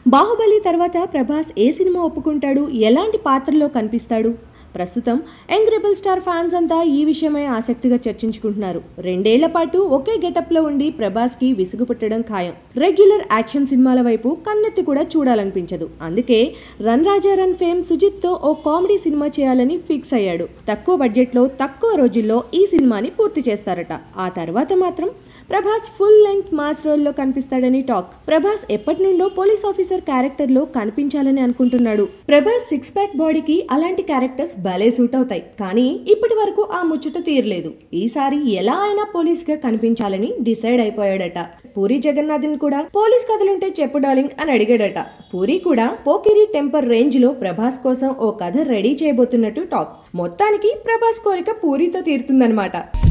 బాహుబలి తర్వాత ప్రభాస్ ఏ సినిమా ఒప్పుకుంటాడు ఎలాంటి పాత్రలో కనిపిస్తాడు ప్రస్తుతం యంగ్ రెబల్ స్టార్ ఫ్యాన్స్ అంతా ఈ విషయమై ఆసక్తిగా చర్చించుకుంటున్నారు రెండేళ్ల పాటు ఒకే గెటప్లో ఉండి ప్రభాస్కి విసుగు పుట్టడం ఖాయం రెగ్యులర్ యాక్షన్ సినిమాల వైపు కన్నెత్తి కూడా చూడాలనిపించదు అందుకే రన్ రాజా రన్ ఫేమ్ సుజిత్తో ఓ కామెడీ సినిమా చేయాలని ఫిక్స్ అయ్యాడు తక్కువ బడ్జెట్లో తక్కువ రోజుల్లో ఈ సినిమాని పూర్తి చేస్తారట ఆ తర్వాత మాత్రం ప్రభాస్ ఫుల్ లెంగ్త్ మాస్ రోల్లో కనిపిస్తాడని టాక్ ప్రభాస్ ఎప్పటి నుండో పోలీస్ ఆఫీసర్ క్యారెక్టర్ లో కనిపించాలని అనుకుంటున్నాడు ప్రభాస్ సిక్స్ ప్యాక్ బాడీకి అలాంటి క్యారెక్టర్స్ భలే సూట్ అవుతాయి కానీ ఇప్పటి వరకు ఆ ముచ్చట తీరలేదు ఈసారి ఎలా అయినా పోలీస్ గా కనిపించాలని డిసైడ్ అయిపోయాడట పూరి జగన్నాథన్ కూడా పోలీస్ కథలుంటే చెప్పు డార్లింగ్ అని అడిగాడట పూరి కూడా పోకిరి టెంపర్ రేంజ్ లో ప్రభాస్ కోసం ఓ కథ రెడీ చేయబోతున్నట్టు టాక్ మొత్తానికి ప్రభాస్ కోరిక పూరితో తీరుతుందన్నమాట